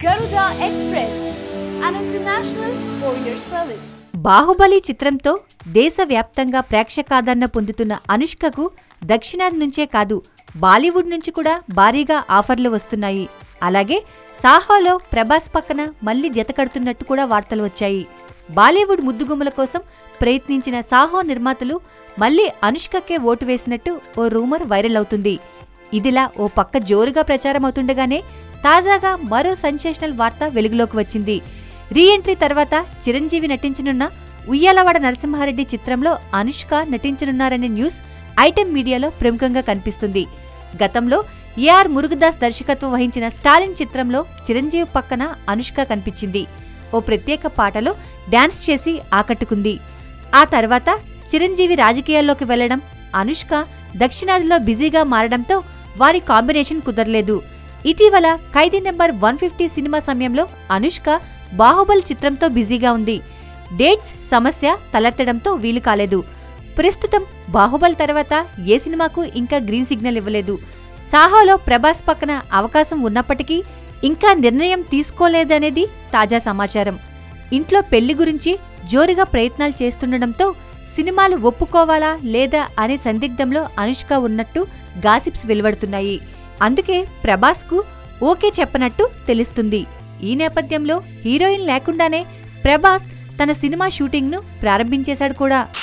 Garuda Express, an international courier service. Baahubali చిత్రంతో దేశవ్యాప్తంగా ప్రేక్షకాదరణ పొందుతున్న అనుష్కకు దక్షిణాది నుంచే కాదు బాలీవుడ్ నుంచి కూడా భారీగా ఆఫర్లు వస్తున్నాయి అలాగే సాహోలో ప్రభాస్ పక్కన మళ్లీ జతకడుతున్నట్టు కూడా వార్తలు వచ్చాయి బాలీవుడ్ ముద్దుగుమ్మల కోసం ప్రయత్నించిన సాహో నిర్మాతలు మళ్లీ అనుష్కకే ఓటు వేసినట్టు ఓ రూమర్ వైరల్ అవుతుంది ఇదిలా ఓ పక్క జోరుగా ప్రచారం అవుతుండగానే తాజాగా మరో సెన్సేషనల్ వార్త వెలుగులోకి వచ్చింది రీ ఎంట్రీ తర్వాత చిరంజీవి నటించనున్న ఉయ్యాలవాడ నరసింహారెడ్డి చిత్రంలో అనుష్క నటించనున్నారనే న్యూస్ ఐటెం మీడియాలో ప్రముఖంగా కనిపిస్తుంది గతంలో ఏఆర్ మురుగదాస్ దర్శకత్వం వహించిన స్టాలిన్ చిత్రంలో చిరంజీవి పక్కన అనుష్క కనిపించింది ఓ ప్రత్యేక పాటలో డాన్స్ చేసి ఆకట్టుకుంది ఆ తర్వాత చిరంజీవి రాజకీయాల్లోకి వెళ్లడం అనుష్క దక్షిణాదిలో బిజీగా మారడంతో వారి కాంబినేషన్ కుదరలేదు ఇటీవల ఖైదీ నెంబర్ వన్ ఫిఫ్టీ సినిమా సమయంలో అనుష్క బాహుబలి చిత్రంతో బిజీగా ఉంది డేట్స్ సమస్య తలెత్తడంతో వీలు కాలేదు ప్రస్తుతం బాహుబలి తర్వాత ఏ సినిమాకు ఇంకా గ్రీన్ సిగ్నల్ ఇవ్వలేదు సాహోలో ప్రభాస్ పక్కన అవకాశం ఉన్నప్పటికీ ఇంకా నిర్ణయం తీసుకోలేదనేది తాజా సమాచారం ఇంట్లో పెళ్లి గురించి జోరుగా ప్రయత్నాలు చేస్తుండడంతో సినిమాలు ఒప్పుకోవాలా లేదా అనే సందిగ్ధంలో అనుష్క ఉన్నట్టు గాసిప్స్ వెలువడుతున్నాయి అందుకే ప్రభాస్కు ఓకే చెప్పనట్టు తెలుస్తుంది ఈ నేపథ్యంలో హీరోయిన్ లేకుండానే ప్రభాస్ తన సినిమా షూటింగ్ను ప్రారంభించేశాడు కూడా